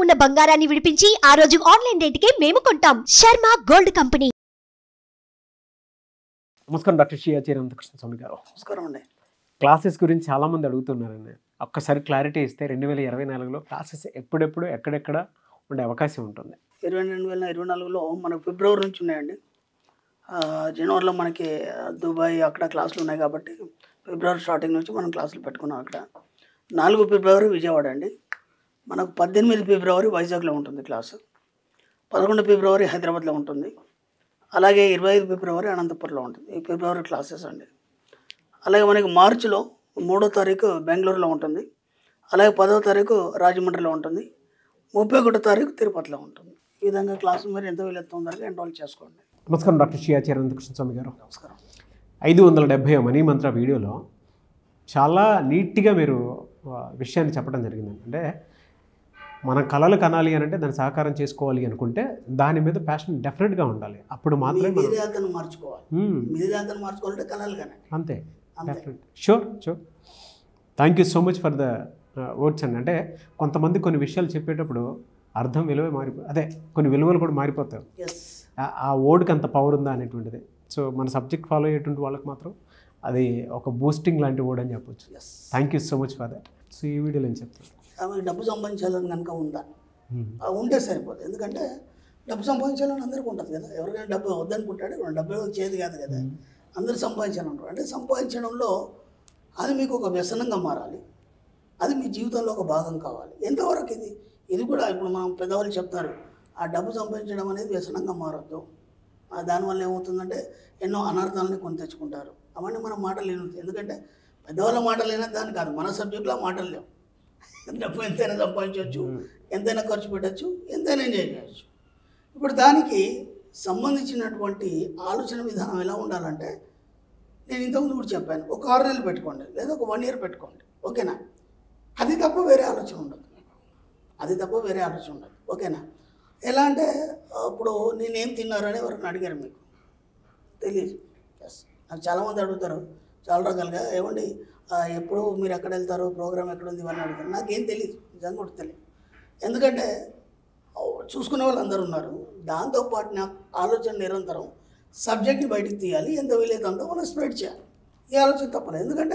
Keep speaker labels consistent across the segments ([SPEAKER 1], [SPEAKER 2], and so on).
[SPEAKER 1] ఉన్న బంగారాన్ని విడిపించి ఆ రోజు ఆన్లైన్ రేటుకే మేము కొంటాం శర్మ గోల్డ్ కంపెనీ
[SPEAKER 2] నమస్కారం డాక్టర్ శ్రీయాచి రామకృష్ణ స్వామి గారు
[SPEAKER 3] నమస్కారం అండి
[SPEAKER 2] క్లాసెస్ గురించి చాలామంది అడుగుతున్నారండి ఒక్కసారి క్లారిటీ ఇస్తే రెండు వేల ఇరవై నాలుగులో క్లాసెస్ ఎప్పుడెప్పుడు ఎక్కడెక్కడ ఉండే అవకాశం ఉంటుంది
[SPEAKER 3] ఇరవై రెండు వేల ఇరవై నాలుగులో మనకు ఫిబ్రవరి నుంచి ఉన్నాయండి ఆ, జనవరిలో మనకి ఆ, దుబాయ్ అక్కడ క్లాసులు ఉన్నాయి కాబట్టి ఫిబ్రవరి స్టార్టింగ్ నుంచి మనం క్లాసులు పెట్టుకున్నాం అక్కడ నాలుగు ఫిబ్రవరి విజయవాడ అండి మనకు పద్దెనిమిది ఫిబ్రవరి వైజాగ్లో ఉంటుంది క్లాసు పదకొండు ఫిబ్రవరి హైదరాబాద్లో ఉంటుంది అలాగే ఇరవై ఐదు ఫిబ్రవరి అనంతపురంలో ఉంటుంది ఈ ఫిబ్రవరి క్లాసెస్ అండి అలాగే మనకి మార్చిలో మూడో తారీఖు బెంగళూరులో ఉంటుంది అలాగే పదో తారీఖు రాజమండ్రిలో ఉంటుంది ముప్పై ఒకటో తారీఖు తిరుపతిలో ఉంటుంది ఈ విధంగా క్లాసులు మీరు ఎంత వీలైతే తొందరగా ఎన్రోల్ చేసుకోండి
[SPEAKER 2] నమస్కారం డాక్టర్ శ్రీయాచి రామకృష్ణ స్వామి గారు
[SPEAKER 3] నమస్కారం
[SPEAKER 2] ఐదు వందల డెబ్భై మనీ మంత్ర వీడియోలో చాలా నీట్గా మీరు ఆ, విషయాన్ని చెప్పడం జరిగిందండి అంటే మన కళలు కనాలి అని అంటే దాన్ని సహకారం చేసుకోవాలి అనుకుంటే దాని మీద ప్యాషన్ డెఫినెట్గా ఉండాలి అప్పుడు
[SPEAKER 3] మీ
[SPEAKER 2] మాత్రమే మనం
[SPEAKER 3] మీరేతను మార్చుకోవాలి
[SPEAKER 2] మ్మ్.
[SPEAKER 3] మీరేతను మార్చుకోవాలంటే కలలు కానీ
[SPEAKER 2] అంతే
[SPEAKER 3] అంతే.
[SPEAKER 2] Definite sure sure thank you so much for the words అండి అంటే కొంతమంది కొన్ని విషయాలు చెప్పేటప్పుడు అర్థం విలువ మారిపో అదే కొన్ని విలువలు కూడా మారిపోతాయి
[SPEAKER 3] ఎస్
[SPEAKER 2] ఆ- ఆ వర్డ్కి అంత పవర్ ఉందా అనేటువంటిది సో మన సబ్జెక్ట్ ఫాలో అయ్యేటువంటి వాళ్ళకి మాత్రం అది ఒక బూస్టింగ్ లాంటి వర్డ్ అని చెప్పొచ్చు
[SPEAKER 3] yes
[SPEAKER 2] thank you so much for that so ఈ వీడియోలో ఏం చెప్తాను
[SPEAKER 3] ఆమె డబ్బు సంపాదించాలని కనుక ఉందా ఆ ఉంటే సరిపోదు ఎందుకంటే డబ్బు సంపాదించాలని అందరికీ ఉంటుంది కదా ఎవరికైనా డబ్బు వద్దనుకుంటాడు ఇప్పుడు డబ్బు ఎవరికి చేతి కాదు కదా అందరూ సంపాదించాలంటారు అంటే సంపాదించడంలో అది మీకు ఒక వ్యసనంగా మారాలి అది మీ జీవితంలో ఒక భాగం కావాలి ఎంతవరకు ఇది ఇది కూడా ఇప్పుడు మనం పెద్దవాళ్ళు చెప్తారు ఆ డబ్బు సంపాదించడం అనేది వ్యసనంగా మారద్దు ఆ దానివల్ల ఏమవుతుందంటే ఎన్నో అనర్థాలని కొని తెచ్చుకుంటారు అవన్నీ మన మాటలు లేను ఎందుకంటే పెద్దవాళ్ళ మాటలు లేనా దాని కాదు మన సబ్జెక్టులో ఆ మాటలు లేవు డబ్బు ఎంతైనా సంపాదించవచ్చు ఎంతైనా ఖర్చు పెట్టచ్చు ఎంతైనా ఎంజాయ్ చేయవచ్చు ఇప్పుడు దానికి సంబంధించినటువంటి ఆలోచన విధానం ఎలా ఉండాలంటే నేను ఇంతకుముందు కూడా చెప్పాను ఒక ఆరు నెలలు పెట్టుకోండి లేదా ఒక వన్ ఇయర్ పెట్టుకోండి ఓకేనా అది తప్ప వేరే ఆలోచన ఉండదు మీకు అది తప్ప వేరే ఆలోచన ఉండదు ఓకేనా ఎలా అంటే ఇప్పుడు నేనేం తిన్నారని ఎవరైనా అడిగారు మీకు తెలియదు ఎస్ నాకు చాలామంది అడుగుతారు చాలా రకాలుగా ఏమండి ఆ, ఎప్పుడు మీరు ఎక్కడ వెళ్తారు ప్రోగ్రామ్ ఎక్కడ ఉంది ఇవన్నీ అడుగుతారు నాకేం తెలియదు నిజంగా కూడా తెలియదు ఎందుకంటే ఓ, చూసుకునే వాళ్ళు అందరూ ఉన్నారు దాంతోపాటు నాకు ఆలోచన నిరంతరం సబ్జెక్ట్ని బయటికి తీయాలి ఎంత వీలైతే అంత మనం స్ప్రెడ్ చేయాలి ఈ ఆలోచన తప్పలేదు ఎందుకంటే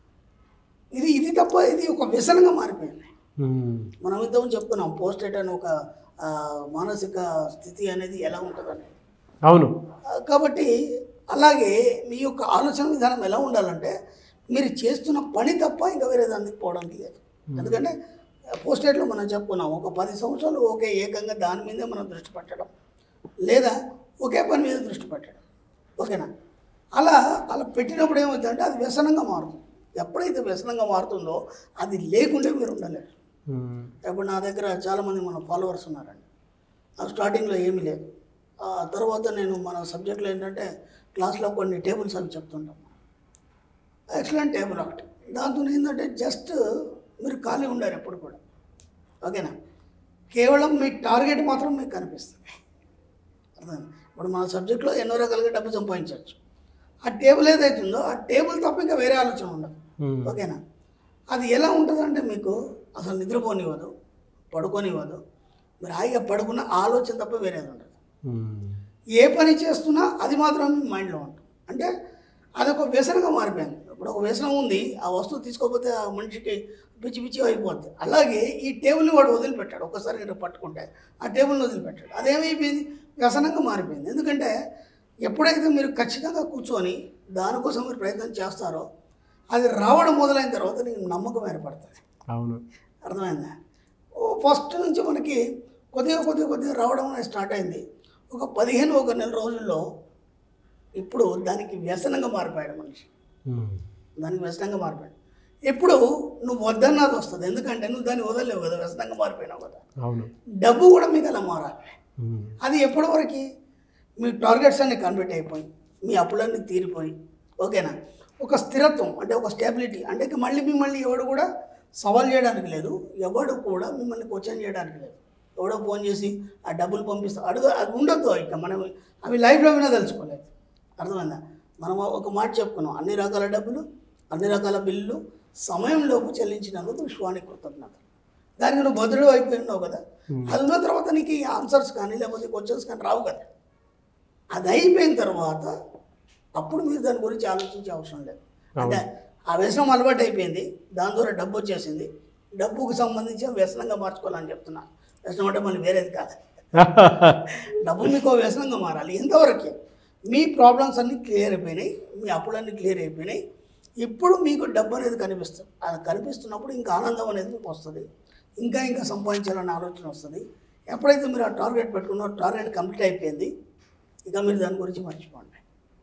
[SPEAKER 3] ఇది ఇది తప్ప ఇది ఒక వ్యసనంగా మారిపోయింది మనం ఇంతకుముందు చెప్పుకున్నాం పోస్టెడ్ అని ఒక ఆ, మానసిక స్థితి అనేది ఎలా ఉంటుందని
[SPEAKER 2] అవును
[SPEAKER 3] ఆ, కాబట్టి అలాగే మీ యొక్క ఆలోచన విధానం ఎలా ఉండాలంటే మీరు చేస్తున్న పని తప్ప ఇంకా వేరే దానికి పోవడానికి లేదు ఎందుకంటే పోస్టేట్లో మనం చెప్పుకున్నాం ఒక పది సంవత్సరాలు ఒకే ఏకంగా దాని మీదే మనం దృష్టి పెట్టడం లేదా ఒకే పని మీద దృష్టి పెట్టడం ఓకేనా అలా అలా పెట్టినప్పుడు ఏమవుతుందంటే అది వ్యసనంగా మారుతుంది ఎప్పుడైతే వ్యసనంగా మారుతుందో అది లేకుంటే మీరు ఉండలేరు
[SPEAKER 2] మ్మ్.
[SPEAKER 3] ఇప్పుడు నా దగ్గర చాలామంది మన ఫాలోవర్స్ ఉన్నారండి ఆ స్టార్టింగ్లో ఏమీ లేదు ఆ తర్వాత నేను మన సబ్జెక్ట్లో ఏంటంటే క్లాస్లో కొన్ని టేబుల్స్ అవి చెప్తుంటాం ఎక్సలెంట్ టేబుల్ ఒకటి దాంతో ఏంటంటే జస్ట్ మీరు ఖాళీ ఉండారు ఎప్పుడు కూడా ఓకేనా కేవలం మీ టార్గెట్ మాత్రం మీకు కనిపిస్తుంది అర్థం ఇప్పుడు మన సబ్జెక్ట్లో ఎన్నో రకాలుగా డబ్బు సంపాదించవచ్చు ఆ టేబుల్ ఏదైతుందో ఆ టేబుల్ తప్ప ఇంకా వేరే ఆలోచన ఉండదు
[SPEAKER 2] మ్మ్.
[SPEAKER 3] ఓకేనా అది ఎలా ఉంటుందంటే మీకు అసలు నిద్రపోనివ్వదు పడుకోనివ్వదు మీరు హాయిగా పడుకున్న ఆలోచన తప్ప వేరేది ఉండదు
[SPEAKER 2] మ్మ్.
[SPEAKER 3] ఏ పని చేస్తున్నా అది మాత్రం మీ మైండ్లో ఉంటుంది అంటే అదొక వ్యసనంగా మారిపోయింది ఇప్పుడు ఒక వ్యసనం ఉంది ఆ వస్తువు తీసుకోకపోతే ఆ మనిషికి పిచ్చి పిచ్చి అయిపోద్ది అలాగే ఈ టేబుల్ని వాడు వదిలిపెట్టాడు ఒకసారి ఇట్లా పట్టుకుంటే ఆ టేబుల్ని వదిలిపెట్టాడు అదేమైపోయింది వ్యసనంగా మారిపోయింది ఎందుకంటే ఎప్పుడైతే మీరు ఖచ్చితంగా కూర్చొని దానికోసం మీరు ప్రయత్నం చేస్తారో అది రావడం మొదలైన తర్వాత నీకు నమ్మకం ఏర్పడుతుంది
[SPEAKER 2] అవును
[SPEAKER 3] అర్థమైందా ఓ ఫస్ట్ నుంచి మనకి కొద్దిగా కొద్దిగా కొద్దిగా రావడం అనేది స్టార్ట్ అయింది ఒక పదిహేను ఒక నెల రోజుల్లో ఇప్పుడు దానికి వ్యసనంగా మారిపోయాడు మనిషి
[SPEAKER 2] మ్మ్.
[SPEAKER 3] దానికి వ్యసనంగా మారిపోయాడు ఎప్పుడు నువ్వు వద్దన్నది వస్తుంది ఎందుకంటే నువ్వు దాన్ని వదలలేవు కదా వ్యసనంగా మారిపోయినావు కదా
[SPEAKER 2] అవును
[SPEAKER 3] డబ్బు కూడా మీకు అలా మారాలి
[SPEAKER 2] మ్మ్.
[SPEAKER 3] అది ఎప్పటి వరకు మీ టార్గెట్స్ అన్ని కన్వర్ట్ అయిపోయి మీ అప్పులన్నీ తీరిపోయి ఓకేనా ఒక స్థిరత్వం అంటే ఒక స్టెబిలిటీ అంటే ఇక మళ్ళీ మిమ్మల్ని ఎవడు కూడా సవాల్ చేయడానికి లేదు ఎవడు కూడా మిమ్మల్ని క్వశ్చన్ చేయడానికి లేదు ఎవడో ఫోన్ చేసి ఆ డబ్బులు పంపిస్తా అడుగు అది ఉండొద్దు ఇక మనం అవి లైఫ్లో వినా తెలుసుకోలేదు అర్థమైందా మనం ఒక మాట చెప్పుకున్నాం అన్ని రకాల డబ్బులు అన్ని రకాల బిల్లులు సమయంలోపు చెల్లించినందుకు విశ్వానికి కృతజ్ఞత దానికి నువ్వు భద్రుడు అయిపోయి ఉన్నావు కదా అది ఉన్న తర్వాత నీకు ఈ ఆన్సర్స్ కానీ లేకపోతే క్వశ్చన్స్ కానీ రావు కదా అది అయిపోయిన తర్వాత అప్పుడు మీరు దాని గురించి ఆలోచించే అవసరం లేదు అంటే ఆ వ్యసనం అలవాటు అయిపోయింది దాని ద్వారా డబ్బు వచ్చేసింది డబ్బుకు సంబంధించి ఆ వ్యసనంగా మార్చుకోవాలని చెప్తున్నా వ్యసనం అంటే మళ్ళీ వేరేది కాదు డబ్బు మీకు ఓ వ్యసనంగా మారాలి ఎంతవరకు మీ ప్రాబ్లమ్స్ అన్నీ క్లియర్ అయిపోయినాయి మీ అప్పులన్నీ క్లియర్ అయిపోయినాయి ఇప్పుడు మీకు డబ్బు అనేది కనిపిస్తుంది అది కనిపిస్తున్నప్పుడు ఇంకా ఆనందం అనేది మీకు వస్తుంది ఇంకా ఇంకా సంపాదించాలనే ఆలోచన వస్తుంది ఎప్పుడైతే మీరు ఆ టార్గెట్ పెట్టుకున్నారో టార్గెట్ కంప్లీట్ అయిపోయింది ఇక మీరు దాని గురించి మర్చిపోండి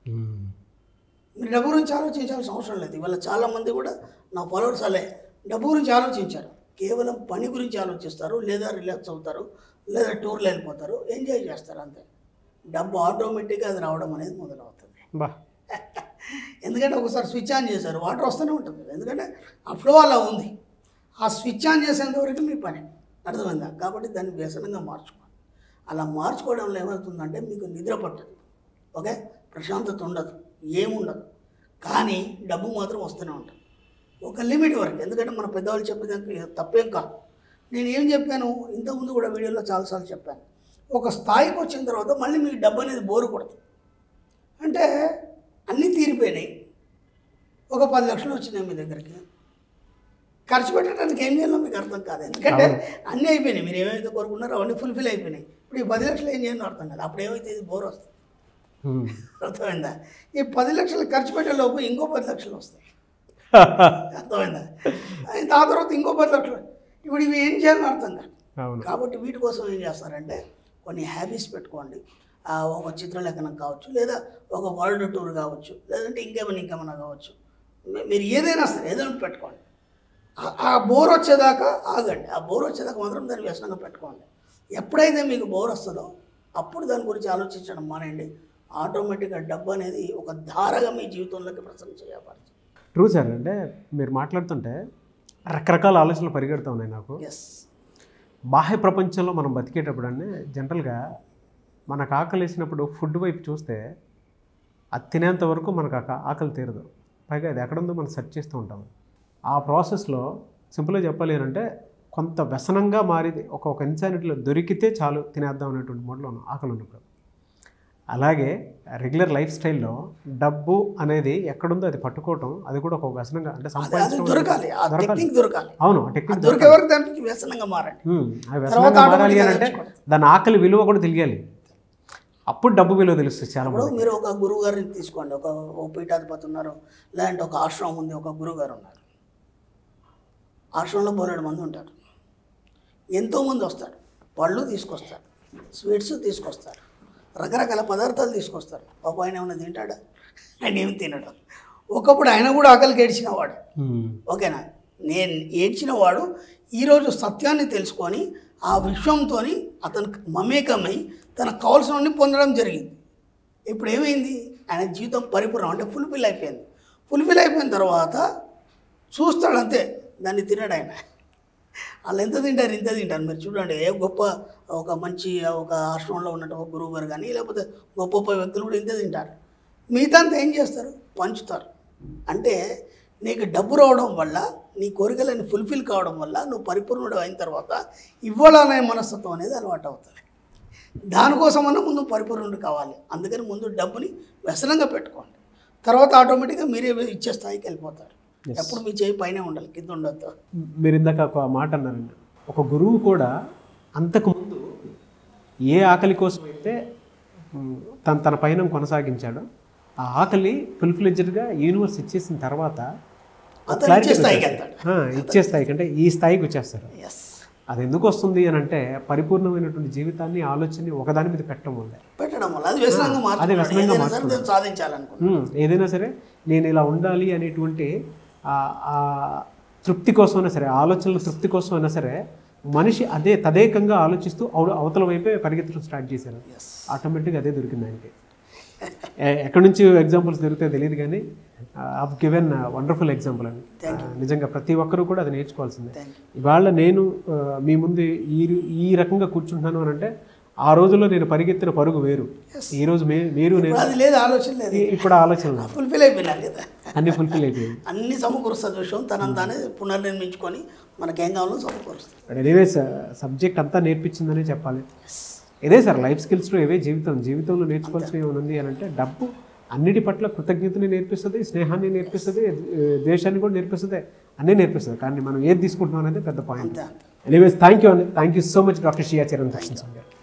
[SPEAKER 3] మీరు డబ్బు గురించి ఆలోచించాల్సిన అవసరం లేదు ఇవాళ చాలామంది కూడా నా ఫాలోవర్స్ అలే డబ్బు గురించి ఆలోచించారు కేవలం పని గురించి ఆలోచిస్తారు లేదా రిలాక్స్ అవుతారు లేదా టూర్లు వెళ్ళిపోతారు ఎంజాయ్ చేస్తారు అంతే డబ్బు ఆటోమేటిక్గా అది రావడం అనేది మొదలవుతుంది
[SPEAKER 2] బా
[SPEAKER 3] ఎందుకంటే ఒకసారి స్విచ్ ఆన్ చేశారు వాటర్ వస్తూనే ఉంటుంది ఎందుకంటే ఆ ఫ్లో అలా ఉంది ఆ స్విచ్ ఆన్ చేసేంత వరకు మీ పని అర్థమైందా కాబట్టి దాన్ని వ్యసనంగా మార్చుకోవాలి అలా మార్చుకోవడంలో ఏమవుతుందంటే మీకు నిద్ర పట్టదు ఓకే ప్రశాంతత ఉండదు ఏముండదు కానీ డబ్బు మాత్రం వస్తూనే ఉంటుంది ఒక లిమిట్ వరకు ఎందుకంటే మన పెద్దవాళ్ళు చెప్పేదానికి తప్పేం కాదు నేను ఏం చెప్పాను ఇంతకుముందు కూడా వీడియోలో చాలాసార్లు చెప్పాను ఒక స్థాయికి వచ్చిన తర్వాత మళ్ళీ మీకు డబ్బు అనేది బోరు కొడుతుంది అంటే అన్నీ తీరిపోయినాయి ఒక పది లక్షలు వచ్చినాయి మీ దగ్గరికి ఖర్చు పెట్టడానికి ఏం చేయాలో మీకు అర్థం కాదు ఎందుకంటే అన్నీ అయిపోయినాయి మీరు ఏమైతే కోరుకున్నారో అవన్నీ ఫుల్ఫిల్ అయిపోయినాయి ఇప్పుడు ఈ పది లక్షలు ఏం చేయాలో అర్థం కాదు అప్పుడు ఏమైతే ఇది బోర్ వస్తుంది
[SPEAKER 2] ఉమ్.
[SPEAKER 3] అర్థమైందా ఈ పది లక్షలు ఖర్చు పెట్టే లోపు ఇంకో పది లక్షలు వస్తాయి అర్థమైందా అయితే ఆ తర్వాత ఇంకో పది లక్షలు ఇప్పుడు ఇవి ఏం చేయాలో అర్థం కాదు
[SPEAKER 2] అవును
[SPEAKER 3] కాబట్టి వీటి కోసం ఏం చేస్తారంటే కొన్ని హ్యాబీస్ పెట్టుకోండి ఆ, ఒక చిత్రలేఖనం కావచ్చు లేదా ఒక వరల్డ్ టూర్ కావచ్చు లేదంటే ఇంకేమైనా ఇంకేమైనా కావచ్చు మీ- మీరు ఏదైనా సరే ఏదైనా పెట్టుకోండి ఆ- ఆ బోర్ వచ్చేదాకా ఆగండి ఆ బోర్ వచ్చేదాకా మాత్రం దాన్ని వ్యసనంగా పెట్టుకోండి ఎప్పుడైతే మీకు బోర్ వస్తుందో అప్పుడు దాని గురించి ఆలోచించడం మానేయండి ఆటోమేటిక్గా డబ్బు అనేది ఒక ధారగా మీ జీవితంలోకి ప్రసన్న చేయబడుతుంది
[SPEAKER 2] ట్రూ సార్ అంటే మీరు మాట్లాడుతుంటే రకరకాల ఆలోచనలు పరిగెడుతూ ఉన్నాయి నాకు
[SPEAKER 3] ఎస్
[SPEAKER 2] బాహ్య ప్రపంచంలో మనం బతికేటప్పుడు అంటే జనరల్గా మనకు ఆకలి వేసినప్పుడు ఫుడ్ వైపు చూస్తే అది తినేంత వరకు మనకు ఆ కా- ఆకలి తీరదు పైగా అది ఎక్కడుందో మనం సెర్చ్ చేస్తూ ఉంటాం ఆ ప్రాసెస్లో సింపుల్గా చెప్పాలి అని అంటే కొంత వ్యసనంగా మారింది ఒక ఒక ఇన్సానిటీలో దొరికితే చాలు తినేద్దాం అనేటువంటి మోడ్లో ఉన్నాం ఆకలి ఉన్నప్పుడు అలాగే రెగ్యులర్ లైఫ్ స్టైల్లో డబ్బు అనేది ఎక్కడుందో అది పట్టుకోవటం అది కూడా ఒక వ్యసనంగా అంటే
[SPEAKER 3] అది
[SPEAKER 2] సంపాదించడం
[SPEAKER 3] దొరకాలి ఆ
[SPEAKER 2] దొరకాలి
[SPEAKER 3] టెక్నిక్ దొరకాలి
[SPEAKER 2] అవును ఆ
[SPEAKER 3] ఆ
[SPEAKER 2] టెక్నిక్
[SPEAKER 3] దొరికే వరకు దానికి వ్యసనంగా మారండి
[SPEAKER 2] ఉమ్, ఆ
[SPEAKER 3] తర్వాత
[SPEAKER 2] వ్యసనంగా మారాలి
[SPEAKER 3] automatic
[SPEAKER 2] అని
[SPEAKER 3] గా
[SPEAKER 2] అంటే
[SPEAKER 3] తెచ్చుకోవడం.
[SPEAKER 2] దాని ఆకలి విలువ కూడా తెలియాలి అప్పుడు డబ్బు విలువ తెలుస్తుంది చాలా
[SPEAKER 3] ఇప్పుడు
[SPEAKER 2] మంది
[SPEAKER 3] మీరు ఒక గురువు గారిని తీసుకోండి ఒక ఓ పీఠాధిపతి ఉన్నారు లేదంటే ఒక ఆశ్రమం ఉంది ఒక గురువు గారు ఉన్నారు ఆశ్రమంలో బోలెడు మంది ఉంటారు ఎంతోమంది వస్తారు పళ్ళు తీసుకొస్తారు స్వీట్స్ తీసుకొస్తారు రకరకాల పదార్థాలు తీసుకొస్తారు పాప ఆయన ఏమైనా తింటాడా ఆయన ఏమి తినడు ఒకప్పుడు ఆయన కూడా ఆకలికి ఏడ్చినవాడు
[SPEAKER 2] ఉమ్,
[SPEAKER 3] ఓకేనా నేను ఏడ్చిన వాడు ఈరోజు సత్యాన్ని తెలుసుకొని ఆ విశ్వంతో అతను మమేకమై తనకు కావాల్సినవన్నీ పొందడం జరిగింది ఇప్పుడు ఏమైంది ఆయన జీవితం పరిపూర్ణం అంటే ఫుల్ఫిల్ అయిపోయింది ఫుల్ఫిల్ అయిపోయిన తర్వాత చూస్తాడు అంతే దాన్ని తినడు ఆయన వాళ్ళు ఎంత తింటారు ఇంత తింటారు మీరు చూడండి ఏ గొప్ప ఒక మంచి ఒక ఆశ్రమంలో ఉన్నట్టు ఒక గురువు గారు కానీ లేకపోతే గొప్ప గొప్ప వ్యక్తులు కూడా ఇంతే తింటారు మిగతా అంతా ఏం చేస్తారు పంచుతారు అంటే నీకు డబ్బు రావడం వల్ల నీ కోరికలన్నీ ఫుల్ఫిల్ కావడం వల్ల నువ్వు పరిపూర్ణుడు అయిన తర్వాత ఇవ్వాలనే మనస్తత్వం అనేది అలవాటు అవుతుంది దానికోసమన్నా ముందు పరిపూర్ణుడు కావాలి అందుకని ముందు డబ్బుని వ్యసనంగా పెట్టుకోండి తర్వాత ఆటోమేటిక్గా మీరే ఇచ్చే స్థాయికి వెళ్ళిపోతారు ఎప్పుడు మీ చేయి పైనే ఉండాలి కింద ఉండొద్దు
[SPEAKER 2] మీరు ఇందాక ఒక మాట అన్నారండి ఒక గురువు కూడా అంతకుముందు ఏ ఆకలి కోసం అయితే ఉమ్, తన తన పైన కొనసాగించాడో ఆ ఆకలి ఫుల్ ఫ్లెడ్జ్డ్గా యూనివర్స్ ఇచ్చేసిన తర్వాత
[SPEAKER 3] అతను
[SPEAKER 2] clarity
[SPEAKER 3] ఇచ్చే స్థాయికి
[SPEAKER 2] వచ్చేస్తుంది.
[SPEAKER 3] వెళ్తాడు
[SPEAKER 2] ఆ, ఇచ్చే స్థాయికి అంటే ఈ స్థాయికి వచ్చేస్తారు
[SPEAKER 3] ఎస్
[SPEAKER 2] అది ఎందుకు వస్తుంది అని అంటే పరిపూర్ణమైనటువంటి జీవితాన్ని ఆలోచనని ఒకదాని మీద పెట్టడం వల్లే
[SPEAKER 3] పెట్టడం వల్ల అది వ్యసనంగా
[SPEAKER 2] అదే
[SPEAKER 3] మార్చుకున్నాడు
[SPEAKER 2] వ్యసనంగా
[SPEAKER 3] ఏదైనా సరే
[SPEAKER 2] మార్చుకున్నాడు.
[SPEAKER 3] దాన్ని సాధించాలనుకున్నాడు
[SPEAKER 2] ఉమ్, ఏదైనా సరే నేను ఇలా ఉండాలి అనేటువంటి ఆ- ఆ తృప్తి కోసమైనా సరే ఆలోచనల తృప్తి కోసం అయినా సరే మనిషి అదే తదేకంగా ఆలోచిస్తూ అవ అవతల వైపే పరిగెత్తడం స్టార్ట్ చేశారు
[SPEAKER 3] ఎస్
[SPEAKER 2] ఆటోమేటిక్గా అదే దొరికింది ఆయనకి ఎ- ఎక్కడి నుంచి ఎగ్జాంపుల్స్ దొరికితే తెలియదు కానీ హావ్ గివెన్ వండర్ఫుల్ ఎగ్జాంపుల్ అని ఆ, నిజంగా ప్రతి ఒక్కరూ కూడా అది నేర్చుకోవాల్సిందే
[SPEAKER 3] థ్యాంక్ యూ
[SPEAKER 2] ఇవాళ నేను ఆ, మీ ముందు ఈ ఈ రకంగా కూర్చుంటున్నాను అని అంటే ఆ రోజుల్లో నేను పరిగెత్తిన పరుగు వేరు ఈ రోజు మే మీరు నేను
[SPEAKER 3] ఇప్పుడు అది లేదు ఆలోచన లేదు
[SPEAKER 2] ఈ- ఇప్పుడు ఆలోచన లేదు.
[SPEAKER 3] ఫుల్ఫిల్ అయిపోయినా లేదా
[SPEAKER 2] అన్ని ఫుల్ఫిల్ అయిపోయింది
[SPEAKER 3] అన్ని సమకూరుస్తుంది విషయం తనంతానే పునర్నిర్మించుకొని మనకేం కావాలో సమకూరుస్తుంది
[SPEAKER 2] ఎనీవేస్ సబ్జెక్ట్ అంతా నేర్పించిందనే చెప్పాలి ఇదే సార్ లైఫ్ స్కిల్స్లో ఇవే జీవితం జీవితంలో నేర్చుకోవాల్సిన ఏమైనా ఉంది అని అంటే డబ్బు అన్నిటి పట్ల కృతజ్ఞతని నేర్పిస్తుంది స్నేహాన్ని నేర్పిస్తుంది ఏ, ద్వేషాన్ని కూడా నేర్పిస్తుంది అన్నీ నేర్పిస్తుంది కానీ మనం ఏది తీసుకుంటున్నాం అనేది పెద్ద పాయింట్
[SPEAKER 3] అంతే అంతే
[SPEAKER 2] ఎనీవేస్ థ్యాంక్ యూ అండి thank you so much doctor షియా చరణ్ కృష్ణ గారు